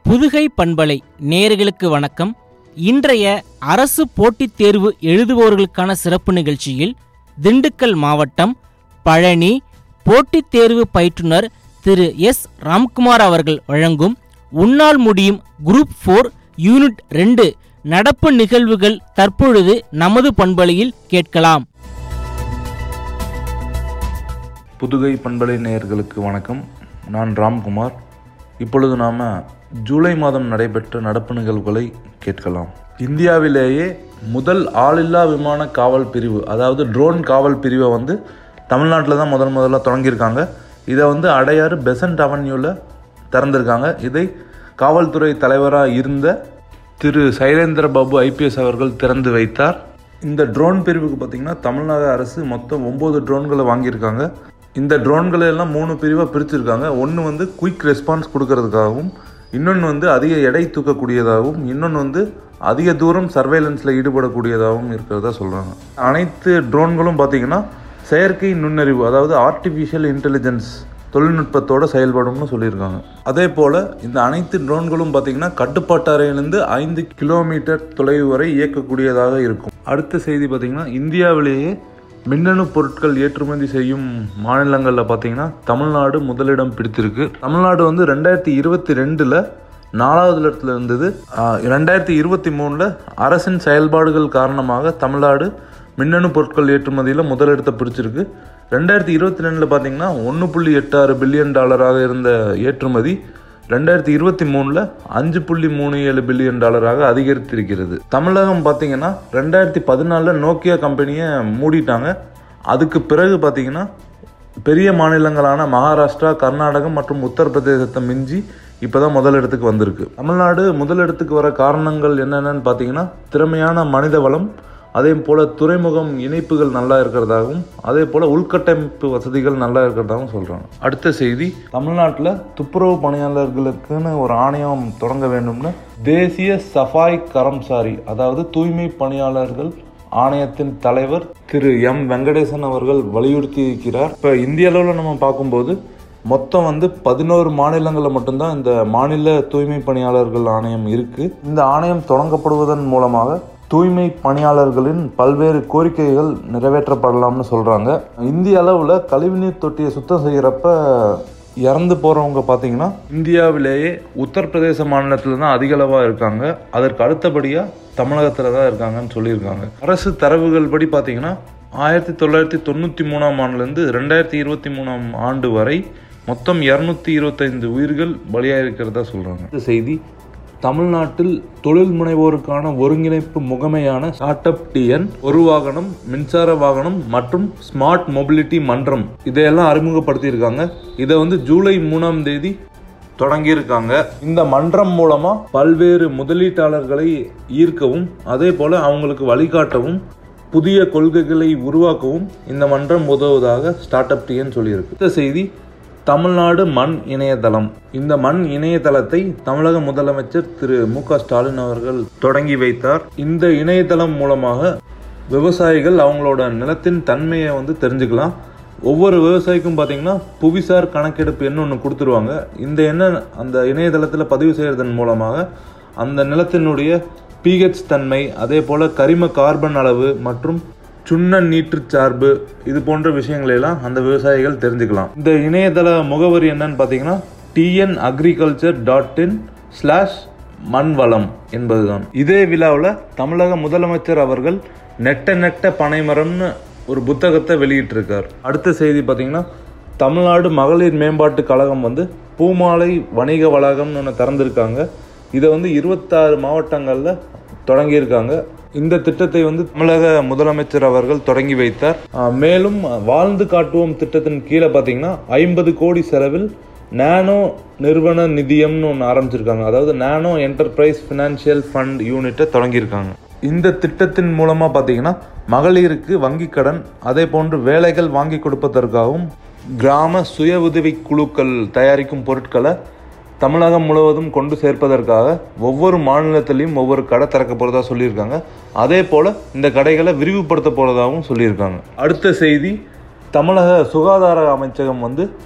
புதுகை பண்பலை நேயர்களுக்கு வணக்கம் இன்றைய அரசு போட்டித் தேர்வு எழுதுபவர்களுக்கான சிறப்பு நிகழ்ச்சியில் திண்டுக்கல் மாவட்டம் பழனி போட்டித் தேர்வு பயிற்றுனர் திரு எஸ் ராம்குமார் அவர்கள் வழங்கும் உன்னால் முடியும் குரூப் ஃபோர் யூனிட் ரெண்டு நடப்பு நிகழ்வுகள் தற்பொழுது நமது பண்பலையில் கேட்கலாம் புதுகை பண்பலை நேயர்களுக்கு வணக்கம் நான் ராம்குமார் இப்பொழுது நாம் ஜூலை மாதம் நடைபெற்ற நடப்பு நிகழ்வுகளை கேட்கலாம் இந்தியாவிலேயே முதல் ஆளில்லா விமான காவல் பிரிவு அதாவது ட்ரோன் காவல் பிரிவை வந்து தமிழ்நாட்டில் தான் முதல் முதல்ல தொடங்கியிருக்காங்க இதை வந்து அடையாறு பெசன்ட் அவென்யூவில் திறந்திருக்காங்க இதை காவல்துறை தலைவராக இருந்த திரு சைலேந்திர பாபு ஐபிஎஸ் அவர்கள் திறந்து வைத்தார் இந்த ட்ரோன் பிரிவுக்கு பார்த்திங்கன்னா தமிழ்நாடு அரசு மொத்தம் ஒம்பது ட்ரோன்களை வாங்கியிருக்காங்க இந்த ட்ரோன்களை எல்லாம் மூணு பிரிவாக பிரிச்சிருக்காங்க ஒன்று வந்து குயிக் ரெஸ்பான்ஸ் கொடுக்கறதுக்காகவும் இன்னொன்று வந்து அதிக எடை தூக்கக்கூடியதாகவும் இன்னொன்று வந்து அதிக தூரம் சர்வேலன்ஸில் ஈடுபடக்கூடியதாகவும் இருக்கிறதா சொல்கிறாங்க அனைத்து ட்ரோன்களும் பார்த்திங்கன்னா செயற்கை நுண்ணறிவு அதாவது ஆர்டிஃபிஷியல் இன்டெலிஜென்ஸ் தொழில்நுட்பத்தோட செயல்படும்னு சொல்லியிருக்காங்க அதே போல் இந்த அனைத்து ட்ரோன்களும் பார்த்திங்கன்னா கட்டுப்பாட்டு அறையிலிருந்து ஐந்து கிலோமீட்டர் தொலைவு வரை இயக்கக்கூடியதாக இருக்கும் அடுத்த செய்தி பார்த்திங்கன்னா இந்தியாவிலேயே மின்னணு பொருட்கள் ஏற்றுமதி செய்யும் மாநிலங்களில் பார்த்தீங்கன்னா தமிழ்நாடு முதலிடம் பிடித்திருக்கு தமிழ்நாடு வந்து ரெண்டாயிரத்தி இருபத்தி ரெண்டில் நாலாவது இடத்துல இருந்தது ஆஹ் ரெண்டாயிரத்தி இருபத்தி மூணில் அரசின் செயல்பாடுகள் காரணமாக தமிழ்நாடு மின்னணு பொருட்கள் ஏற்றுமதியில் முதலிடத்தை பிடிச்சிருக்கு ரெண்டாயிரத்தி இருபத்தி ரெண்டில் பார்த்தீங்கன்னா ஒன்று புள்ளி எட்டாறு பில்லியன் டாலராக இருந்த ஏற்றுமதி ரெண்டாயிரத்தி இருபத்தி மூணில் அஞ்சு புள்ளி மூணு ஏழு பில்லியன் டாலராக அதிகரித்திருக்கிறது தமிழகம் பார்த்தீங்கன்னா ரெண்டாயிரத்தி பதினாலில் நோக்கியா கம்பெனியை மூடிட்டாங்க அதுக்கு பிறகு பார்த்தீங்கன்னா பெரிய மாநிலங்களான மகாராஷ்டிரா கர்நாடகம் மற்றும் உத்தரப்பிரதேசத்தை மிஞ்சி இப்போ தான் முதலிடத்துக்கு வந்திருக்கு தமிழ்நாடு முதலிடத்துக்கு வர காரணங்கள் என்னென்னு பார்த்தீங்கன்னா திறமையான மனித வளம் அதே போல் துறைமுகம் இணைப்புகள் நல்லா இருக்கிறதாகவும் அதே போல் உள்கட்டமைப்பு வசதிகள் நல்லா இருக்கிறதாகவும் சொல்கிறாங்க அடுத்த செய்தி தமிழ்நாட்டில் துப்புரவு பணியாளர்களுக்குன்னு ஒரு ஆணையம் தொடங்க வேண்டும்னு தேசிய சஃபாய் கரம்சாரி அதாவது தூய்மை பணியாளர்கள் ஆணையத்தின் தலைவர் திரு எம் வெங்கடேசன் அவர்கள் வலியுறுத்தி இருக்கிறார் இப்போ இந்திய அளவில் நம்ம பார்க்கும்போது மொத்தம் வந்து பதினோரு மாநிலங்களில் மட்டும்தான் இந்த மாநில தூய்மை பணியாளர்கள் ஆணையம் இருக்கு இந்த ஆணையம் தொடங்கப்படுவதன் மூலமாக தூய்மை பணியாளர்களின் பல்வேறு கோரிக்கைகள் நிறைவேற்றப்படலாம்னு சொல்கிறாங்க இந்திய அளவில் கழிவுநீர் தொட்டியை சுத்தம் செய்கிறப்ப இறந்து போகிறவங்க பார்த்தீங்கன்னா இந்தியாவிலேயே உத்தரப்பிரதேச மாநிலத்தில் தான் அதிக அளவாக இருக்காங்க அதற்கு அடுத்தபடியாக தமிழகத்தில் தான் இருக்காங்கன்னு சொல்லியிருக்காங்க அரசு தரவுகள் படி பார்த்தீங்கன்னா ஆயிரத்தி தொள்ளாயிரத்தி தொண்ணூற்றி மூணாம் ஆண்டுலேருந்து ரெண்டாயிரத்தி இருபத்தி மூணாம் ஆண்டு வரை மொத்தம் இரநூத்தி இருபத்தைந்து உயிர்கள் பலியாக இருக்கிறதா சொல்கிறாங்க இந்த செய்தி தமிழ்நாட்டில் தொழில் முனைவோருக்கான ஒருங்கிணைப்பு முகமையான ஸ்டார்ட் அப் டிஎன் ஒரு வாகனம் மின்சார வாகனம் மற்றும் ஸ்மார்ட் மொபிலிட்டி மன்றம் இதையெல்லாம் அறிமுகப்படுத்தியிருக்காங்க இதை வந்து ஜூலை மூணாம் தேதி தொடங்கியிருக்காங்க இந்த மன்றம் மூலமா பல்வேறு முதலீட்டாளர்களை ஈர்க்கவும் அதே போல அவங்களுக்கு வழிகாட்டவும் புதிய கொள்கைகளை உருவாக்கவும் இந்த மன்றம் உதவுவதாக ஸ்டார்ட் அப் டிஎன் சொல்லியிருக்கு இந்த செய்தி தமிழ்நாடு மண் இணையதளம் இந்த மண் இணையதளத்தை தமிழக முதலமைச்சர் திரு மு க ஸ்டாலின் அவர்கள் தொடங்கி வைத்தார் இந்த இணையதளம் மூலமாக விவசாயிகள் அவங்களோட நிலத்தின் தன்மையை வந்து தெரிஞ்சுக்கலாம் ஒவ்வொரு விவசாயிக்கும் பார்த்தீங்கன்னா புவிசார் கணக்கெடுப்பு எண்ணு ஒன்று கொடுத்துருவாங்க இந்த எண்ணை அந்த இணையதளத்தில் பதிவு செய்கிறதன் மூலமாக அந்த நிலத்தினுடைய பிஹெச் தன்மை அதே போல் கரிம கார்பன் அளவு மற்றும் சுண்ண நீற்று சார்பு இது போன்ற விஷயங்களை எல்லாம் அந்த விவசாயிகள் தெரிஞ்சுக்கலாம் இந்த இணையதள முகவரி என்னன்னு பார்த்தீங்கன்னா TN agriculture dot in slash மண் வளம் என்பதுதான் இதே விழாவில் தமிழக முதலமைச்சர் அவர்கள் நெட்ட நெட்ட பனைமரம்னு ஒரு புத்தகத்தை வெளியிட்டிருக்கார் அடுத்த செய்தி பார்த்தீங்கன்னா தமிழ்நாடு மகளிர் மேம்பாட்டு கழகம் வந்து பூமாலை வணிக வளாகம்னு ஒன்று திறந்திருக்காங்க இதை வந்து இருபத்தாறு மாவட்டங்களில் தொடங்கியிருக்காங்க இந்த திட்டத்தை வந்து தமிழக முதலமைச்சர் அவர்கள் தொடங்கி வைத்தார் ஆஹ் மேலும் வாழ்ந்து காட்டுவோம் திட்டத்தின் கீழே பார்த்தீங்கன்னா ஐம்பது கோடி செலவில் நானோ நிறுவன நிதியம்னு ஒன்று ஆரம்பிச்சிருக்காங்க அதாவது நானோ என்டர்பிரைஸ் ஃபினான்ஷியல் ஃபண்ட் யூனிட்டை தொடங்கியிருக்காங்க இந்த திட்டத்தின் மூலமாக பார்த்தீங்கன்னா மகளிருக்கு வங்கிக் கடன் அதே போன்று வேலைகள் வாங்கி கொடுப்பதற்காகவும் கிராம சுய உதவி குழுக்கள் தயாரிக்கும் பொருட்களை தமிழகம் முழுவதும் கொண்டு சேர்ப்பதற்காக ஒவ்வொரு மாநிலத்திலையும் ஒவ்வொரு கடை திறக்க போகிறதா சொல்லியிருக்காங்க அதே போல் இந்த கடைகளை விரிவுபடுத்த போகிறதாகவும் சொல்லியிருக்காங்க அடுத்த செய்தி தமிழக சுகாதார அமைச்சகம் வந்து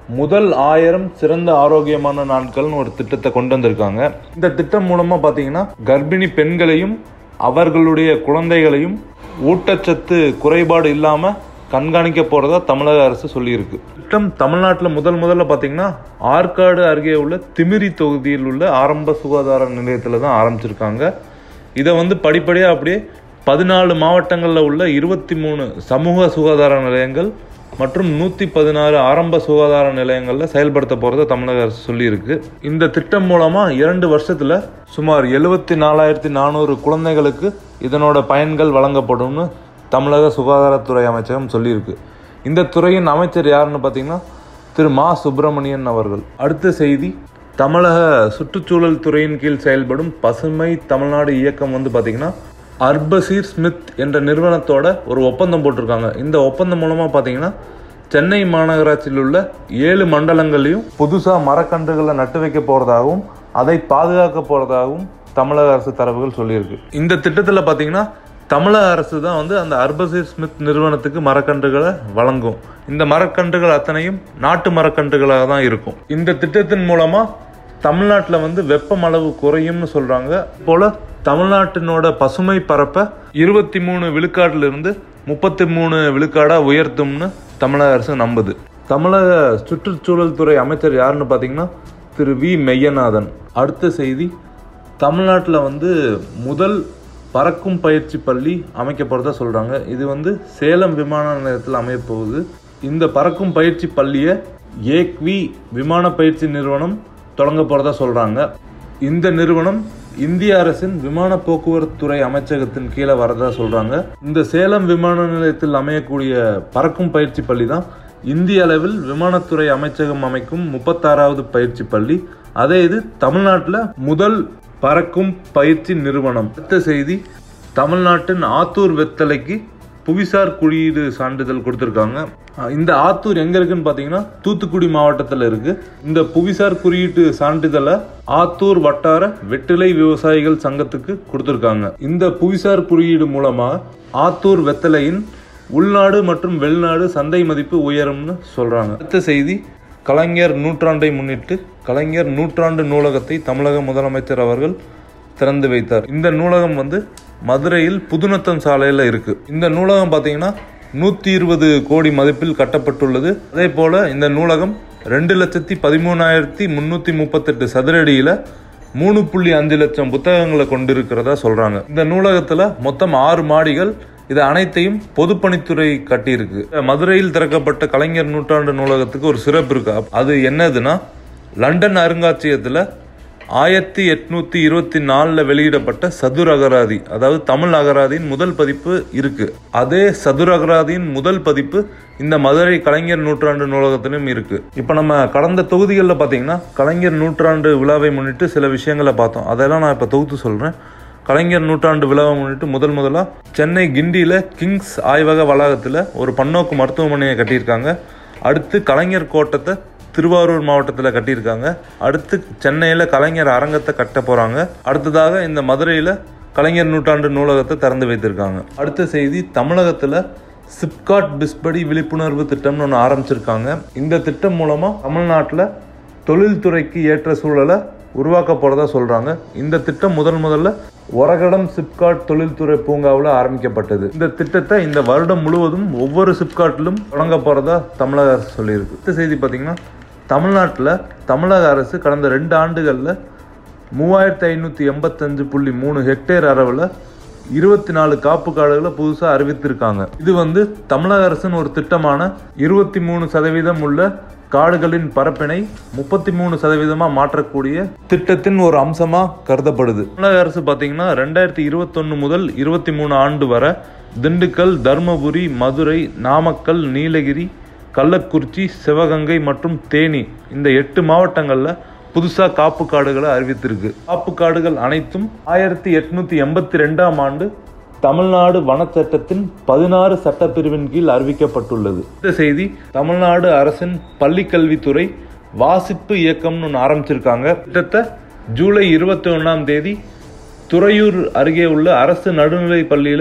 முதல் ஆயிரம் சிறந்த ஆரோக்கியமான நாட்கள்னு ஒரு திட்டத்தை கொண்டு வந்திருக்காங்க இந்த திட்டம் மூலமா பாத்தீங்கன்னா கர்ப்பிணி பெண்களையும் அவர்களுடைய குழந்தைகளையும் ஊட்டச்சத்து குறைபாடு இல்லாம கண்காணிக்க போறதா தமிழக அரசு சொல்லியிருக்கு திட்டம் தமிழ்நாட்டில் முதல் முதல்ல பார்த்தீங்கன்னா ஆற்காடு அருகே உள்ள திமிரி தொகுதியில் உள்ள ஆரம்ப சுகாதார நிலையத்தில் தான் ஆரம்பிச்சிருக்காங்க இதை வந்து படிப்படியாக அப்படியே பதினாலு மாவட்டங்களில் உள்ள இருபத்தி மூணு சமூக சுகாதார நிலையங்கள் மற்றும் நூற்றி பதினாறு ஆரம்ப சுகாதார நிலையங்களில் செயல்படுத்த போகிறத தமிழக அரசு சொல்லியிருக்கு இந்த திட்டம் மூலமாக இரண்டு வருஷத்தில் சுமார் எழுபத்தி நாலாயிரத்தி நானூறு குழந்தைகளுக்கு இதனோட பயன்கள் வழங்கப்படும்னு தமிழக சுகாதாரத்துறை அமைச்சகம் சொல்லியிருக்கு இந்த துறையின் அமைச்சர் யாருன்னு பார்த்தீங்கன்னா திரு மா சுப்பிரமணியன் அவர்கள் அடுத்த செய்தி தமிழக சுற்றுச்சூழல் துறையின் கீழ் செயல்படும் பசுமை தமிழ்நாடு இயக்கம் வந்து பார்த்தீங்கன்னா அர்பசீர் ஸ்மித் என்ற நிறுவனத்தோட ஒரு ஒப்பந்தம் போட்டிருக்காங்க இந்த ஒப்பந்தம் மூலமாக பார்த்தீங்கன்னா சென்னை மாநகராட்சியில் உள்ள ஏழு மண்டலங்களையும் புதுசாக மரக்கன்றுகளை நட்டு வைக்க போகிறதாகவும் அதை பாதுகாக்க போகிறதாகவும் தமிழக அரசு தரவுகள் சொல்லியிருக்கு இந்த திட்டத்தில் பார்த்தீங்கன்னா தமிழக அரசு தான் வந்து அந்த அர்பசீர் ஸ்மித் நிறுவனத்துக்கு மரக்கன்றுகளை வழங்கும் இந்த மரக்கன்றுகள் அத்தனையும் நாட்டு மரக்கன்றுகளாக தான் இருக்கும் இந்த திட்டத்தின் மூலமாக தமிழ்நாட்டில் வந்து வெப்பம் அளவு குறையும்னு சொல்கிறாங்க போல தமிழ்நாட்டினோட பசுமை பரப்பை இருபத்தி மூணு விழுக்காட்டிலிருந்து முப்பத்தி மூணு விழுக்காடாக உயர்த்தும்னு தமிழக அரசு நம்புது தமிழக சுற்றுச்சூழல் துறை அமைச்சர் யாருன்னு பார்த்தீங்கன்னா திரு வி மெய்யநாதன் அடுத்த செய்தி தமிழ்நாட்டில் வந்து முதல் பறக்கும் பயிற்சி பள்ளி அமைக்கப்படுறதா சொல்கிறாங்க இது வந்து சேலம் விமான நிலையத்தில் அமையப்போகுது இந்த பறக்கும் பயிற்சி பள்ளியை ஏக்வி விமான பயிற்சி நிறுவனம் தொடங்க போகிறதா சொல்கிறாங்க இந்த நிறுவனம் இந்திய அரசின் விமான போக்குவரத்து துறை அமைச்சகத்தின் கீழே வரதா சொல்கிறாங்க இந்த சேலம் விமான நிலையத்தில் அமையக்கூடிய பறக்கும் பயிற்சி பள்ளி தான் இந்திய அளவில் விமானத்துறை அமைச்சகம் அமைக்கும் முப்பத்தாறாவது பயிற்சி பள்ளி அதே இது தமிழ்நாட்டில் முதல் பறக்கும் பயிற்சி நிறுவனம் அடுத்த செய்தி தமிழ்நாட்டின் ஆத்தூர் வெத்தலைக்கு புவிசார் குறியீடு சான்றிதழ் கொடுத்துருக்காங்க அஹ் இந்த ஆத்தூர் எங்க இருக்குன்னு பாத்தீங்கன்னா தூத்துக்குடி மாவட்டத்தில் இருக்கு இந்த புவிசார் குறியீட்டு சான்றிதழை ஆத்தூர் வட்டார வெற்றிலை விவசாயிகள் சங்கத்துக்கு கொடுத்துருக்காங்க இந்த புவிசார் குறியீடு மூலமா ஆத்தூர் வெத்தலையின் உள்நாடு மற்றும் வெளிநாடு சந்தை மதிப்பு உயரும்னு சொல்றாங்க அடுத்த செய்தி கலைஞர் நூற்றாண்டை முன்னிட்டு கலைஞர் நூற்றாண்டு நூலகத்தை தமிழக முதலமைச்சர் அவர்கள் திறந்து வைத்தார் இந்த நூலகம் வந்து மதுரையில் புதுநத்தம் சாலையில் இருக்கு இந்த நூலகம் பார்த்தீங்கன்னா நூற்றி இருபது கோடி மதிப்பில் கட்டப்பட்டுள்ளது அதே போல இந்த நூலகம் ரெண்டு லட்சத்தி பதிமூணாயிரத்தி முந்நூற்றி முப்பத்தெட்டு சதுரடியில் மூணு புள்ளி அஞ்சு லட்சம் புத்தகங்களை கொண்டிருக்கிறதா சொல்றாங்க இந்த நூலகத்தில் மொத்தம் ஆறு மாடிகள் இது அனைத்தையும் பொதுப்பணித்துறை கட்டியிருக்கு மதுரையில் திறக்கப்பட்ட கலைஞர் நூற்றாண்டு நூலகத்துக்கு ஒரு சிறப்பு இருக்கு அது என்னதுன்னா லண்டன் அருங்காட்சியகத்தில் ஆயிரத்தி எட்நூத்தி இருபத்தி நாலில் வெளியிடப்பட்ட சதுர் அகராதி அதாவது தமிழ் அகராதியின் முதல் பதிப்பு இருக்கு அதே சதுர் அகராதியின் முதல் பதிப்பு இந்த மதுரை கலைஞர் நூற்றாண்டு நூலகத்திலும் இருக்கு இப்போ நம்ம கடந்த தொகுதிகளில் பார்த்தீங்கன்னா கலைஞர் நூற்றாண்டு விழாவை முன்னிட்டு சில விஷயங்களை பார்த்தோம் அதெல்லாம் நான் இப்போ தொகுத்து சொல்கிறேன் கலைஞர் நூற்றாண்டு விழாவை முன்னிட்டு முதல் முதலாக சென்னை கிண்டியில் கிங்ஸ் ஆய்வக வளாகத்தில் ஒரு பன்னோக்கு மருத்துவமனையை கட்டியிருக்காங்க அடுத்து கலைஞர் கோட்டத்தை திருவாரூர் மாவட்டத்தில் கட்டியிருக்காங்க அடுத்து சென்னையில் கலைஞர் அரங்கத்தை கட்ட போகிறாங்க அடுத்ததாக இந்த மதுரையில் கலைஞர் நூற்றாண்டு நூலகத்தை திறந்து வைத்திருக்காங்க அடுத்த செய்தி தமிழகத்தில் சிப்காட் பிஸ்படி விழிப்புணர்வு திட்டம்னு ஒன்று ஆரம்பிச்சிருக்காங்க இந்த திட்டம் மூலமாக தமிழ்நாட்டில் தொழில்துறைக்கு ஏற்ற சூழலை உருவாக்க போகிறதா சொல்கிறாங்க இந்த திட்டம் முதல் முதல்ல ஒரகடம் சிப்காட் தொழில்துறை பூங்காவில் ஆரம்பிக்கப்பட்டது இந்த திட்டத்தை இந்த வருடம் முழுவதும் ஒவ்வொரு சிப்காட்டிலும் தொடங்க போகிறதா தமிழக அரசு சொல்லியிருக்கு அடுத்த செய்தி பார்த்தீங்கன்னா தமிழ்நாட்டில் தமிழக அரசு கடந்த ரெண்டு ஆண்டுகளில் மூவாயிரத்தி ஐநூற்றி எண்பத்தஞ்சு புள்ளி மூணு ஹெக்டேர் அளவில் இருபத்தி நாலு காப்பு காடுகளை புதுசாக அறிவித்திருக்காங்க இது வந்து தமிழக அரசின் ஒரு திட்டமான இருபத்தி மூணு சதவீதம் உள்ள காடுகளின் பரப்பினை முப்பத்தி மூணு சதவீதமாக மாற்றக்கூடிய திட்டத்தின் ஒரு அம்சமாக கருதப்படுது தமிழக அரசு பார்த்தீங்கன்னா ரெண்டாயிரத்தி இருபத்தொன்று முதல் இருபத்தி மூணு ஆண்டு வரை திண்டுக்கல் தருமபுரி மதுரை நாமக்கல் நீலகிரி கள்ளக்குறிச்சி சிவகங்கை மற்றும் தேனி இந்த எட்டு மாவட்டங்களில் புதுசாக காப்பு காடுகளை அறிவித்திருக்கு காப்பு காடுகள் அனைத்தும் ஆயிரத்தி எட்நூத்தி எண்பத்தி ரெண்டாம் ஆண்டு தமிழ்நாடு வனச்சட்டத்தின் பதினாறு சட்டப்பிரிவின் கீழ் அறிவிக்கப்பட்டுள்ளது இந்த செய்தி தமிழ்நாடு அரசின் பள்ளிக்கல்வித்துறை வாசிப்பு இயக்கம்னு ஒன்று ஆரம்பிச்சிருக்காங்க திட்டத்தை ஜூலை இருபத்தி ஒன்றாம் தேதி துறையூர் அருகே உள்ள அரசு நடுநிலை பள்ளியில்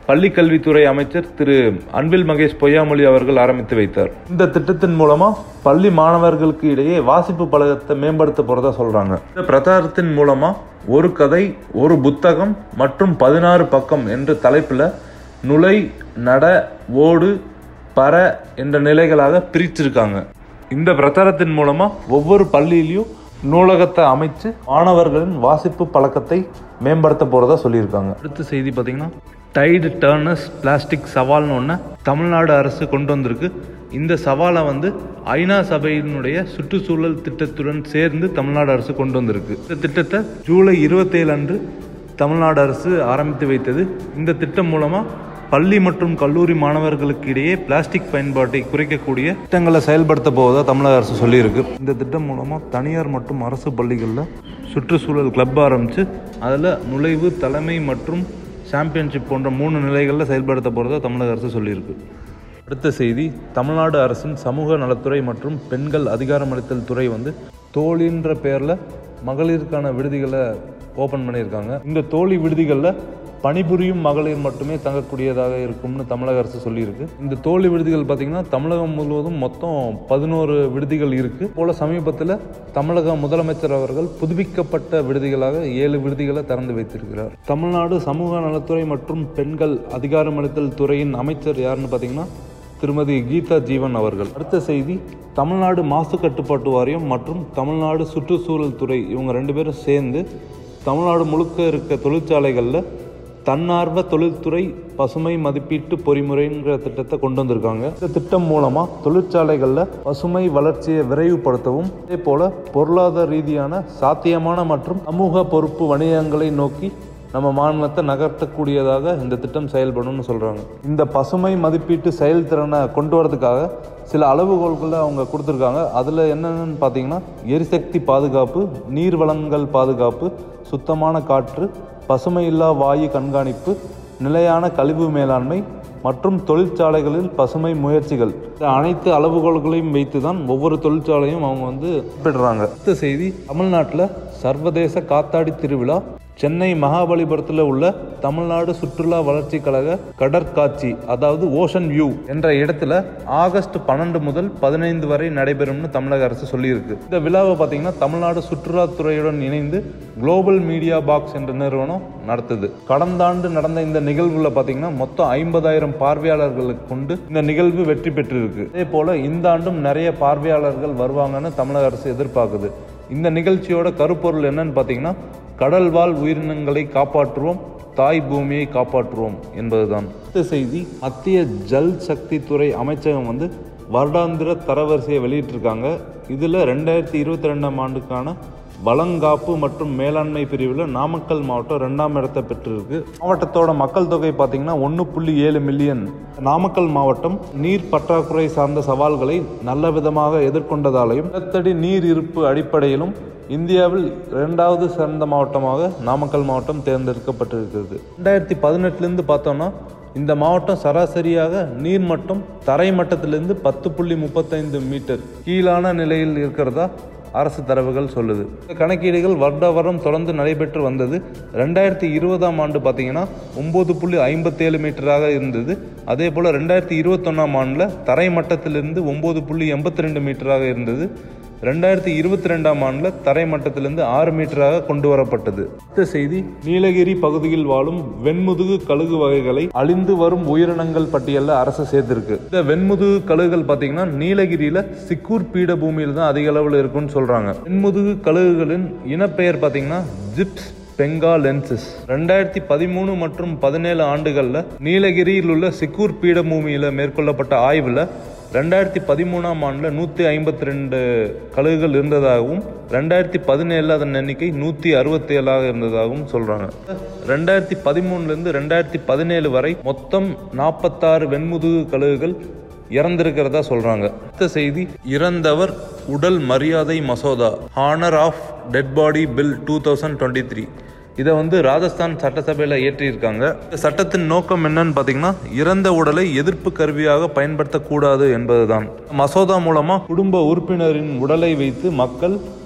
பள்ளி கல்வித்துறை அமைச்சர் திரு அன்பில் மகேஷ் பொய்யாமொழி அவர்கள் ஆரம்பித்து வைத்தார் இந்த திட்டத்தின் மூலமா பள்ளி மாணவர்களுக்கு இடையே வாசிப்பு பழக்கத்தை மேம்படுத்த போறதா சொல்றாங்க இந்த பிரச்சாரத்தின் மூலமா ஒரு கதை ஒரு புத்தகம் மற்றும் பதினாறு பக்கம் என்ற தலைப்புல நுழை நட ஓடு பற என்ற நிலைகளாக பிரிச்சிருக்காங்க இந்த பிரச்சாரத்தின் மூலமா ஒவ்வொரு பள்ளியிலையும் நூலகத்தை அமைச்சு மாணவர்களின் வாசிப்பு பழக்கத்தை மேம்படுத்த போறதா சொல்லியிருக்காங்க அடுத்த செய்தி பார்த்தீங்கன்னா டைடு டர்னஸ் பிளாஸ்டிக் சவால்னு ஒன்று தமிழ்நாடு அரசு கொண்டு வந்திருக்கு இந்த சவாலை வந்து ஐநா சபையினுடைய சுற்றுச்சூழல் திட்டத்துடன் சேர்ந்து தமிழ்நாடு அரசு கொண்டு வந்திருக்கு இந்த திட்டத்தை ஜூலை இருபத்தேழு அன்று தமிழ்நாடு அரசு ஆரம்பித்து வைத்தது இந்த திட்டம் மூலமாக பள்ளி மற்றும் கல்லூரி மாணவர்களுக்கு இடையே பிளாஸ்டிக் பயன்பாட்டை குறைக்கக்கூடிய திட்டங்களை செயல்படுத்த போவதா தமிழக அரசு சொல்லியிருக்கு இந்த திட்டம் மூலமாக தனியார் மற்றும் அரசு பள்ளிகளில் சுற்றுச்சூழல் கிளப் ஆரம்பித்து அதில் நுழைவு தலைமை மற்றும் சாம்பியன்ஷிப் போன்ற மூணு நிலைகளில் செயல்படுத்த போகிறதா தமிழக அரசு சொல்லியிருக்கு அடுத்த செய்தி தமிழ்நாடு அரசின் சமூக நலத்துறை மற்றும் பெண்கள் அதிகாரமளித்தல் துறை வந்து தோழின்ற பேரில் மகளிருக்கான விடுதிகளை ஓப்பன் பண்ணியிருக்காங்க இந்த தோழி விடுதிகளில் பணிபுரியும் மகளிர் மட்டுமே தங்கக்கூடியதாக இருக்கும்னு தமிழக அரசு சொல்லியிருக்கு இந்த தோழி விடுதிகள் பார்த்தீங்கன்னா தமிழகம் முழுவதும் மொத்தம் பதினோரு விடுதிகள் இருக்கு போல சமீபத்தில் தமிழக முதலமைச்சர் அவர்கள் புதுப்பிக்கப்பட்ட விடுதிகளாக ஏழு விடுதிகளை திறந்து வைத்திருக்கிறார் தமிழ்நாடு சமூக நலத்துறை மற்றும் பெண்கள் அதிகாரமளித்தல் துறையின் அமைச்சர் யாருன்னு பார்த்தீங்கன்னா திருமதி கீதா ஜீவன் அவர்கள் அடுத்த செய்தி தமிழ்நாடு மாசு கட்டுப்பாட்டு வாரியம் மற்றும் தமிழ்நாடு சுற்றுச்சூழல் துறை இவங்க ரெண்டு பேரும் சேர்ந்து தமிழ்நாடு முழுக்க இருக்க தொழிற்சாலைகளில் தன்னார்வ தொழில்துறை பசுமை மதிப்பீட்டு பொறிமுறைங்கிற திட்டத்தை கொண்டு வந்திருக்காங்க இந்த திட்டம் மூலமா தொழிற்சாலைகளில் பசுமை வளர்ச்சியை விரைவுபடுத்தவும் அதே போல பொருளாதார ரீதியான சாத்தியமான மற்றும் சமூக பொறுப்பு வணிகங்களை நோக்கி நம்ம மாநிலத்தை நகர்த்தக்கூடியதாக இந்த திட்டம் செயல்படும்னு சொல்றாங்க இந்த பசுமை மதிப்பீட்டு செயல்திறனை கொண்டு வரதுக்காக சில அளவுகோல்களை அவங்க கொடுத்துருக்காங்க அதில் என்னென்னு பார்த்தீங்கன்னா எரிசக்தி பாதுகாப்பு நீர் வளங்கள் பாதுகாப்பு சுத்தமான காற்று பசுமையில்லா வாயு கண்காணிப்பு நிலையான கழிவு மேலாண்மை மற்றும் தொழிற்சாலைகளில் பசுமை முயற்சிகள் இந்த அனைத்து அளவுகோல்களையும் வைத்து தான் ஒவ்வொரு தொழிற்சாலையும் அவங்க வந்து குறிப்பிடுறாங்க அடுத்த செய்தி தமிழ்நாட்டில் சர்வதேச காத்தாடி திருவிழா சென்னை மகாபலிபுரத்தில் உள்ள தமிழ்நாடு சுற்றுலா வளர்ச்சி கழக கடற்காட்சி அதாவது ஓஷன் வியூ என்ற இடத்துல ஆகஸ்ட் பன்னெண்டு முதல் பதினைந்து வரை நடைபெறும்னு தமிழக அரசு சொல்லியிருக்கு இந்த விழாவை பார்த்தீங்கன்னா தமிழ்நாடு சுற்றுலாத்துறையுடன் இணைந்து குளோபல் மீடியா பாக்ஸ் என்ற நிறுவனம் நடத்துது கடந்த ஆண்டு நடந்த இந்த நிகழ்வுல பார்த்தீங்கன்னா மொத்தம் ஐம்பதாயிரம் பார்வையாளர்களுக்கு கொண்டு இந்த நிகழ்வு வெற்றி பெற்றிருக்கு அதே போல இந்த ஆண்டும் நிறைய பார்வையாளர்கள் வருவாங்கன்னு தமிழக அரசு எதிர்பார்க்குது இந்த நிகழ்ச்சியோட கருப்பொருள் என்னன்னு பார்த்தீங்கன்னா கடல் வாழ் உயிரினங்களை காப்பாற்றுவோம் தாய் பூமியை காப்பாற்றுவோம் என்பதுதான் அடுத்த செய்தி மத்திய ஜல் சக்தி துறை அமைச்சகம் வந்து வருடாந்திர தரவரிசையை வெளியிட்டிருக்காங்க இதில் ரெண்டாயிரத்தி இருபத்தி ரெண்டாம் ஆண்டுக்கான வளங்காப்பு மற்றும் மேலாண்மை பிரிவில் நாமக்கல் மாவட்டம் ரெண்டாம் இடத்தை பெற்றிருக்கு மாவட்டத்தோட மக்கள் தொகை பார்த்தீங்கன்னா ஒன்று புள்ளி ஏழு மில்லியன் நாமக்கல் மாவட்டம் நீர் பற்றாக்குறை சார்ந்த சவால்களை நல்ல விதமாக எதிர்கொண்டதாலையும் நிலத்தடி நீர் இருப்பு அடிப்படையிலும் இந்தியாவில் இரண்டாவது சிறந்த மாவட்டமாக நாமக்கல் மாவட்டம் தேர்ந்தெடுக்கப்பட்டிருக்கிறது ரெண்டாயிரத்தி பதினெட்டுலேருந்து பார்த்தோம்னா இந்த மாவட்டம் சராசரியாக நீர்மட்டம் தரை மட்டத்திலிருந்து பத்து புள்ளி முப்பத்தைந்து மீட்டர் கீழான நிலையில் இருக்கிறதா அரசு தரவுகள் சொல்லுது இந்த கணக்கீடுகள் வருட வருடம் தொடர்ந்து நடைபெற்று வந்தது ரெண்டாயிரத்தி இருபதாம் ஆண்டு பார்த்தீங்கன்னா ஒம்பது புள்ளி ஐம்பத்தேழு மீட்டராக இருந்தது அதே போல் ரெண்டாயிரத்தி இருபத்தொன்னாம் ஆண்டில் தரை மட்டத்திலிருந்து ஒம்பது புள்ளி எண்பத்தி ரெண்டு மீட்டராக இருந்தது ரெண்டாயிரத்தி இருபத்தி ரெண்டாம் ஆண்டில் தரை மட்டத்திலிருந்து ஆறு மீட்டராக கொண்டு வரப்பட்டது அடுத்த செய்தி நீலகிரி பகுதியில் வாழும் வெண்முதுகு கழுகு வகைகளை அழிந்து வரும் உயிரினங்கள் பட்டியலில் அரசு சேர்த்திருக்கு இந்த வெண்முதுகு கழுகுகள் பார்த்தீங்கன்னா நீலகிரியில சிக்கூர் பீடபூமியில் தான் அதிக அளவில் இருக்குன்னு சொல்றாங்க வெண்முதுகு கழுகுகளின் இனப்பெயர் பார்த்தீங்கன்னா ஜிப்ஸ் பெங்கா லென்சஸ் ரெண்டாயிரத்தி பதிமூணு மற்றும் பதினேழு ஆண்டுகளில் நீலகிரியில் உள்ள சிக்கூர் பீடபூமியில் மேற்கொள்ளப்பட்ட ஆய்வில் ரெண்டாயிரத்தி பதிமூணாம் ஆண்டில் நூற்றி ஐம்பத்தி ரெண்டு கழுகுகள் இருந்ததாகவும் ரெண்டாயிரத்தி பதினேழில் அதன் எண்ணிக்கை நூற்றி அறுபத்தி ஏழாக இருந்ததாகவும் சொல்கிறாங்க ரெண்டாயிரத்தி பதிமூணுலேருந்து ரெண்டாயிரத்தி பதினேழு வரை மொத்தம் நாற்பத்தாறு வெண்முதுகு கழுகுகள் இறந்திருக்கிறதா சொல்கிறாங்க அடுத்த செய்தி இறந்தவர் உடல் மரியாதை மசோதா honour of dead body bill two thousand twenty three இதை வந்து ராஜஸ்தான் சட்டசபையில் இயற்றியிருக்காங்க இந்த சட்டத்தின் நோக்கம் என்னன்னு பார்த்தீங்கன்னா இறந்த உடலை எதிர்ப்பு கருவியாக பயன்படுத்தக்கூடாது என்பதுதான் மசோதா மூலமாக குடும்ப உறுப்பினரின் உடலை வைத்து மக்கள்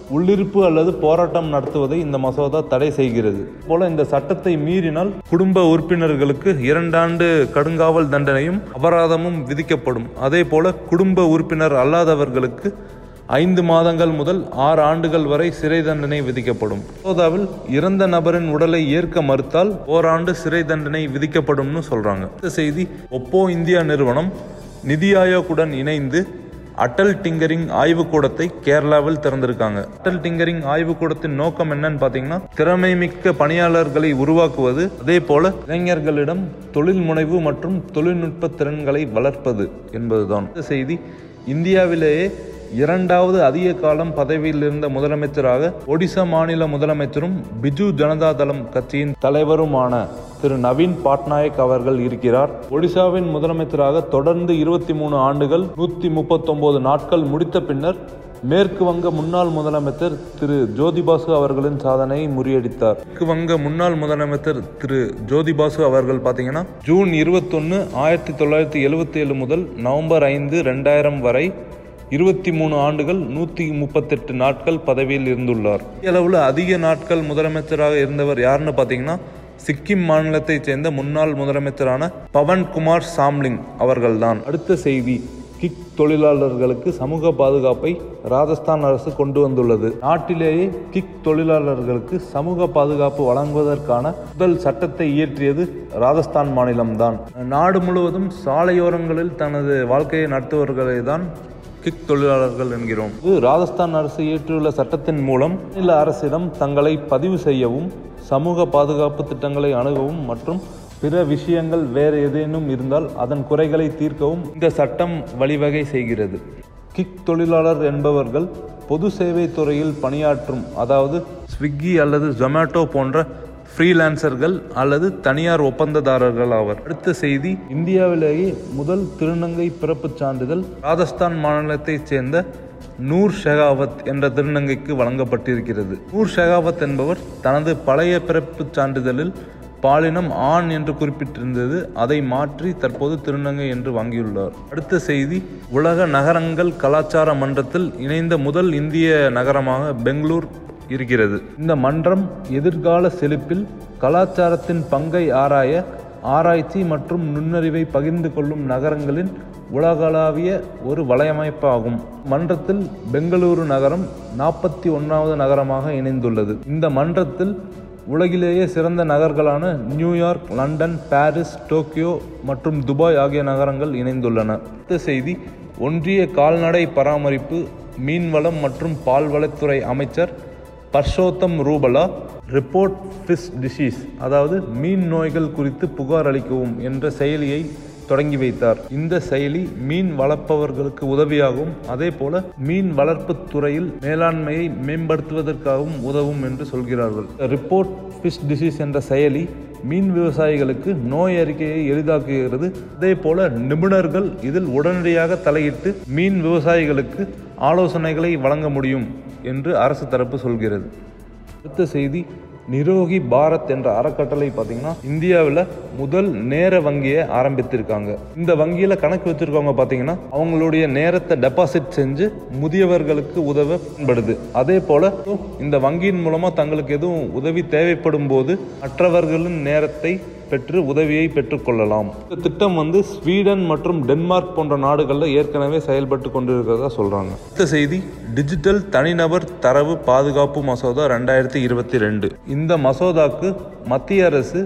உள்ளிருப்பு அல்லது போராட்டம் நடத்துவதை இந்த மசோதா தடை செய்கிறது போல இந்த சட்டத்தை மீறினால் குடும்ப உறுப்பினர்களுக்கு இரண்டாண்டு கடுங்காவல் தண்டனையும் அபராதமும் விதிக்கப்படும் அதே போல குடும்ப உறுப்பினர் அல்லாதவர்களுக்கு ஐந்து மாதங்கள் முதல் ஆறு ஆண்டுகள் வரை சிறை தண்டனை விதிக்கப்படும் மசோதாவில் இறந்த நபரின் உடலை ஏற்க மறுத்தால் ஓராண்டு சிறை தண்டனை விதிக்கப்படும்னு சொல்றாங்க இந்த செய்தி ஒப்போ இந்தியா நிறுவனம் நிதி ஆயோக்குடன் இணைந்து அட்டல் டிங்கரிங் ஆய்வுக்கூடத்தை கேரளாவில் திறந்திருக்காங்க அட்டல் டிங்கரிங் ஆய்வுக்கூடத்தின் நோக்கம் என்னன்னு பார்த்தீங்கன்னா திறமை மிக்க பணியாளர்களை உருவாக்குவது அதே போல இளைஞர்களிடம் தொழில் முனைவு மற்றும் தொழில்நுட்ப திறன்களை வளர்ப்பது என்பதுதான் இந்த செய்தி இந்தியாவிலேயே இரண்டாவது அதிக காலம் பதவியில் இருந்த முதலமைச்சராக ஒடிசா மாநில முதலமைச்சரும் பிஜு ஜனதா தளம் கட்சியின் தலைவருமான திரு நவீன் பட்நாயக் அவர்கள் இருக்கிறார் ஒடிசாவின் முதலமைச்சராக தொடர்ந்து இருபத்தி மூணு ஆண்டுகள் நூத்தி முப்பத்தொன்பது நாட்கள் முடித்த பின்னர் மேற்கு வங்க முன்னாள் முதலமைச்சர் திரு ஜோதிபாசு அவர்களின் சாதனையை முறியடித்தார் மேற்கு வங்க முன்னாள் முதலமைச்சர் திரு ஜோதிபாசு அவர்கள் பார்த்தீங்கன்னா ஜூன் இருபத்தொன்னு ஆயிரத்தி தொள்ளாயிரத்தி எழுவத்தி ஏழு முதல் நவம்பர் ஐந்து ரெண்டாயிரம் வரை இருபத்தி மூணு ஆண்டுகள் நூற்றி முப்பத்தெட்டு நாட்கள் பதவியில் இருந்துள்ளார் அளவில் அதிக நாட்கள் முதலமைச்சராக இருந்தவர் யாருன்னு பார்த்தீங்கன்னா சிக்கிம் மாநிலத்தைச் சேர்ந்த முன்னாள் முதலமைச்சரான பவன் குமார் சாம்லிங் அவர்கள்தான் அடுத்த செய்தி கிக் தொழிலாளர்களுக்கு சமூக பாதுகாப்பை ராஜஸ்தான் அரசு கொண்டு வந்துள்ளது நாட்டிலேயே கிக் தொழிலாளர்களுக்கு சமூக பாதுகாப்பு வழங்குவதற்கான முதல் சட்டத்தை இயற்றியது ராஜஸ்தான் மாநிலம்தான் நாடு முழுவதும் சாலையோரங்களில் தனது வாழ்க்கையை நடத்துவர்களை தான் கிக் தொழிலாளர்கள் என்கிறோம் இது ராஜஸ்தான் அரசு இயற்றியுள்ள சட்டத்தின் மூலம் மாநில அரசிடம் தங்களை பதிவு செய்யவும் சமூக பாதுகாப்பு திட்டங்களை அணுகவும் மற்றும் பிற விஷயங்கள் வேறு ஏதேனும் இருந்தால் அதன் குறைகளை தீர்க்கவும் இந்த சட்டம் வழிவகை செய்கிறது கிக் தொழிலாளர் என்பவர்கள் பொது சேவை துறையில் பணியாற்றும் அதாவது ஸ்விக்கி அல்லது ஜொமேட்டோ போன்ற ஃப்ரீலான்சர்கள் அல்லது தனியார் ஒப்பந்ததாரர்கள் ஆவர் அடுத்த செய்தி இந்தியாவிலேயே முதல் திருநங்கை பிறப்புச் சான்றிதழ் ராஜஸ்தான் மாநிலத்தைச் சேர்ந்த நூர் ஷெகாவத் என்ற திருநங்கைக்கு வழங்கப்பட்டிருக்கிறது நூர் ஷெகாவத் என்பவர் தனது பழைய பிறப்புச் சான்றிதழில் பாலினம் ஆண் என்று குறிப்பிட்டிருந்தது அதை மாற்றி தற்போது திருநங்கை என்று வாங்கியுள்ளார் அடுத்த செய்தி உலக நகரங்கள் கலாச்சார மன்றத்தில் இணைந்த முதல் இந்திய நகரமாக பெங்களூர் இருக்கிறது இந்த மன்றம் எதிர்கால செழிப்பில் கலாச்சாரத்தின் பங்கை ஆராய ஆராய்ச்சி மற்றும் நுண்ணறிவை பகிர்ந்து கொள்ளும் நகரங்களின் உலகளாவிய ஒரு வலையமைப்பாகும் மன்றத்தில் பெங்களூரு நகரம் நாற்பத்தி ஒன்றாவது நகரமாக இணைந்துள்ளது இந்த மன்றத்தில் உலகிலேயே சிறந்த நகர்களான நியூயார்க் லண்டன் பாரிஸ் டோக்கியோ மற்றும் துபாய் ஆகிய நகரங்கள் இணைந்துள்ளன அடுத்த செய்தி ஒன்றிய கால்நடை பராமரிப்பு மீன்வளம் மற்றும் பால்வளத்துறை அமைச்சர் Parshottam Rupala report fish disease அதாவது மீன் நோய்கள் குறித்து புகார் அளிக்கவும் என்ற செயலியை தொடங்கி வைத்தார் இந்த செயலி மீன் வளர்ப்பவர்களுக்கு உதவியாகவும் அதே போல மீன் வளர்ப்பு துறையில் மேலாண்மையை மேம்படுத்துவதற்காகவும் உதவும் என்று சொல்கிறார்கள் ரிப்போர்ட் ஃபிஷ் டிசீஸ் என்ற செயலி மீன் விவசாயிகளுக்கு நோய் அறிக்கையை எளிதாக்குகிறது அதே போல நிபுணர்கள் இதில் உடனடியாக தலையிட்டு மீன் விவசாயிகளுக்கு ஆலோசனைகளை வழங்க முடியும் என்று அரசு தரப்பு சொல்கிறது அடுத்த செய்தி நிரோகி பாரத் என்ற அறக்கட்டளை பார்த்தீங்கன்னா இந்தியாவில் முதல் நேர வங்கியை ஆரம்பித்திருக்காங்க இந்த வங்கியில் கணக்கு வச்சிருக்கவங்க பார்த்தீங்கன்னா அவங்களுடைய நேரத்தை டெபாசிட் செஞ்சு முதியவர்களுக்கு உதவ பயன்படுது அதே போல இந்த வங்கியின் மூலமா தங்களுக்கு எதுவும் உதவி தேவைப்படும் போது மற்றவர்களின் நேரத்தை பெற்று உதவியை பெற்றுக்கொள்ளலாம் இந்த திட்டம் வந்து ஸ்வீடன் மற்றும் டென்மார்க் போன்ற நாடுகளில் ஏற்கனவே செயல்பட்டு கொண்டிருக்கிறதா சொல்றாங்க அடுத்த செய்தி டிஜிட்டல் தனிநபர் தரவு பாதுகாப்பு மசோதா ரெண்டாயிரத்தி இருபத்தி ரெண்டு இந்த மசோதாக்கு மத்திய அரசு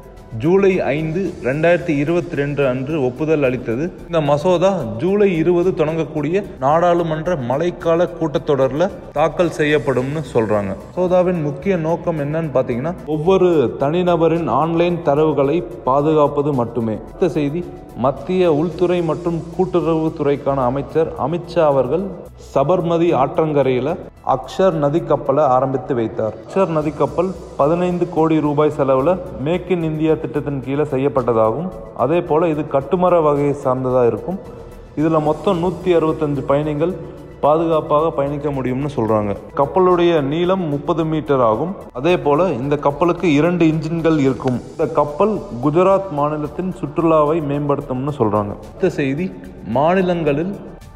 ஜூலை ஐந்து ரெண்டாயிரத்தி இருபத்தி ரெண்டு அன்று ஒப்புதல் அளித்தது இந்த மசோதா ஜூலை இருபது தொடங்கக்கூடிய நாடாளுமன்ற மழைக்கால கூட்டத்தொடரில் தாக்கல் செய்யப்படும்னு சொல்றாங்க மசோதாவின் முக்கிய நோக்கம் என்னன்னு பார்த்தீங்கன்னா ஒவ்வொரு தனிநபரின் ஆன்லைன் தரவுகளை பாதுகாப்பது மட்டுமே அடுத்த செய்தி மத்திய உள்துறை மற்றும் கூட்டுறவுத்துறைக்கான அமைச்சர் அமித்ஷா அவர்கள் சபர்மதி ஆற்றங்கரையில் அக்ஷர் நதி கப்பலை ஆரம்பித்து வைத்தார் அக்ஷர் நதி கப்பல் பதினைந்து கோடி ரூபாய் செலவில் மேக் இன் இந்தியா திட்டத்தின் கீழே செய்யப்பட்டதாகும் அதே போல் இது கட்டுமர வகையை சார்ந்ததாக இருக்கும் இதில் மொத்தம் நூற்றி அறுபத்தஞ்சு பயணிகள் பாதுகாப்பாக பயணிக்க முடியும்னு சொல்றாங்க கப்பலுடைய நீளம் முப்பது மீட்டர் ஆகும் அதே போல இந்த கப்பலுக்கு இரண்டு இன்ஜின்கள் இருக்கும் இந்த கப்பல் குஜராத் மாநிலத்தின் சுற்றுலாவை மேம்படுத்தும்னு சொல்றாங்க அடுத்த செய்தி மாநிலங்களில்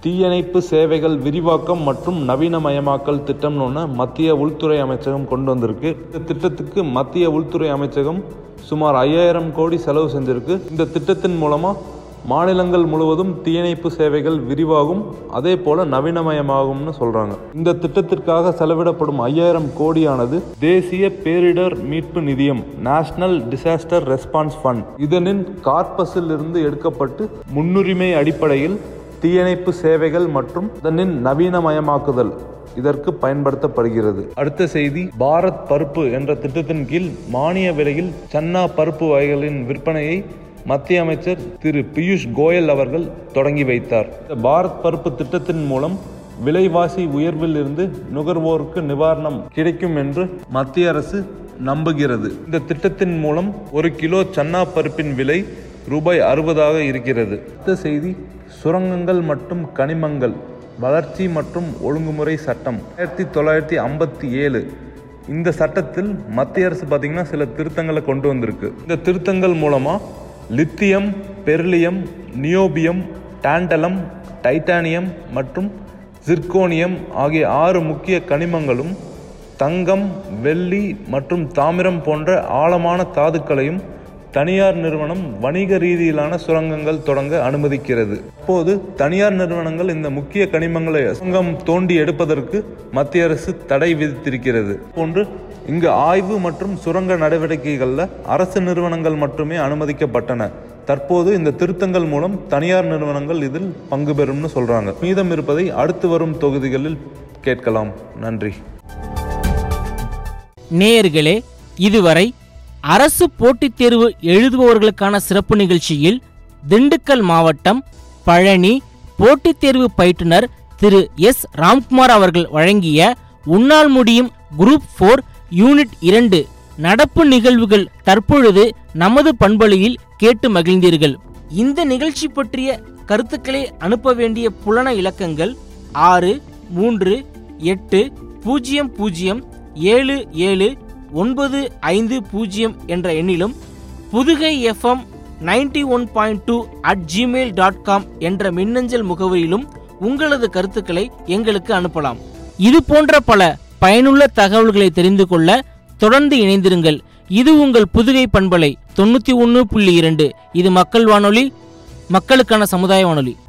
தீயணைப்பு சேவைகள் விரிவாக்கம் மற்றும் நவீனமயமாக்கல் திட்டம்னு ஒன்று மத்திய உள்துறை அமைச்சகம் கொண்டு வந்திருக்கு இந்த திட்டத்துக்கு மத்திய உள்துறை அமைச்சகம் சுமார் ஐயாயிரம் கோடி செலவு செஞ்சிருக்கு இந்த திட்டத்தின் மூலமாக மாநிலங்கள் முழுவதும் தீயணைப்பு சேவைகள் விரிவாகும் அதே போல நவீனமயமாகும்னு சொல்றாங்க இந்த திட்டத்திற்காக செலவிடப்படும் ஐயாயிரம் கோடியானது தேசிய பேரிடர் மீட்பு நிதியம் நேஷனல் டிசாஸ்டர் ரெஸ்பான்ஸ் ஃபண்ட் இதனின் கார்பஸில் இருந்து எடுக்கப்பட்டு முன்னுரிமை அடிப்படையில் தீயணைப்பு சேவைகள் மற்றும் அதனின் நவீனமயமாக்குதல் இதற்கு பயன்படுத்தப்படுகிறது அடுத்த செய்தி பாரத் பருப்பு என்ற திட்டத்தின் கீழ் மானிய விலையில் சன்னா பருப்பு வகைகளின் விற்பனையை மத்திய அமைச்சர் திரு பியூஷ் கோயல் அவர்கள் தொடங்கி வைத்தார் இந்த பாரத் பருப்பு திட்டத்தின் மூலம் விலைவாசி உயர்வில் இருந்து நுகர்வோருக்கு நிவாரணம் கிடைக்கும் என்று மத்திய அரசு நம்புகிறது இந்த திட்டத்தின் மூலம் ஒரு கிலோ சன்னா பருப்பின் விலை ரூபாய் அறுபதாக இருக்கிறது அடுத்த செய்தி சுரங்கங்கள் மற்றும் கனிமங்கள் வளர்ச்சி மற்றும் ஒழுங்குமுறை சட்டம் ஆயிரத்தி தொள்ளாயிரத்தி ஐம்பத்தி ஏழு இந்த சட்டத்தில் மத்திய அரசு பார்த்தீங்கன்னா சில திருத்தங்களை கொண்டு வந்திருக்கு இந்த திருத்தங்கள் மூலமா lithium beryllium niobium tantalum titanium மற்றும் சிர்கோனியம் ஆகிய ஆறு முக்கிய கனிமங்களும் தங்கம் வெள்ளி மற்றும் தாமிரம் போன்ற ஆழமான தாதுக்களையும் தனியார் நிறுவனம் வணிக ரீதியிலான சுரங்கங்கள் தொடங்க அனுமதிக்கிறது அப்போது தனியார் நிறுவனங்கள் இந்த முக்கிய கனிமங்களை சுரங்கம் தோண்டி எடுப்பதற்கு மத்திய அரசு தடை விதித்திருக்கிறது போன்று இங்கு ஆய்வு மற்றும் சுரங்க நடவடிக்கைகளில் அரசு நிறுவனங்கள் மட்டுமே அனுமதிக்கப்பட்டன தற்போது இந்த திருத்தங்கள் மூலம் தனியார் நிறுவனங்கள் இதில் பங்கு பெறும்னு சொல்றாங்க மீதம் இருப்பதை அடுத்து வரும் தொகுதிகளில் கேட்கலாம் நன்றி நேயர்களே இதுவரை அரசு போட்டித் தேர்வு எழுதுபவர்களுக்கான சிறப்பு நிகழ்ச்சியில் திண்டுக்கல் மாவட்டம் பழனி போட்டித் தேர்வு பயிற்றுனர் திரு எஸ் ராம்குமார் அவர்கள் வழங்கிய உன்னால் முடியும் குரூப் ஃபோர் யூனிட் இரண்டு நடப்பு நிகழ்வுகள் தற்பொழுது நமது பண்பொழியில் கேட்டு மகிழ்ந்தீர்கள் இந்த நிகழ்ச்சி பற்றிய கருத்துக்களை அனுப்ப வேண்டிய புலன இலக்கங்கள் ஆறு மூன்று எட்டு பூஜ்ஜியம் பூஜ்ஜியம் ஏழு ஏழு ஒன்பது ஐந்து பூஜ்ஜியம் என்ற எண்ணிலும் Pudugai FM ninety one point two at Gmail dot com என்ற மின்னஞ்சல் முகவரியிலும் உங்களது கருத்துக்களை எங்களுக்கு அனுப்பலாம் இது போன்ற பல பயனுள்ள தகவல்களை தெரிந்து கொள்ள தொடர்ந்து இணைந்திருங்கள் இது உங்கள் புதுகை பண்பலை தொண்ணூற்றி ஒன்று புள்ளி இரண்டு இது மக்கள் வானொலி மக்களுக்கான சமுதாய வானொலி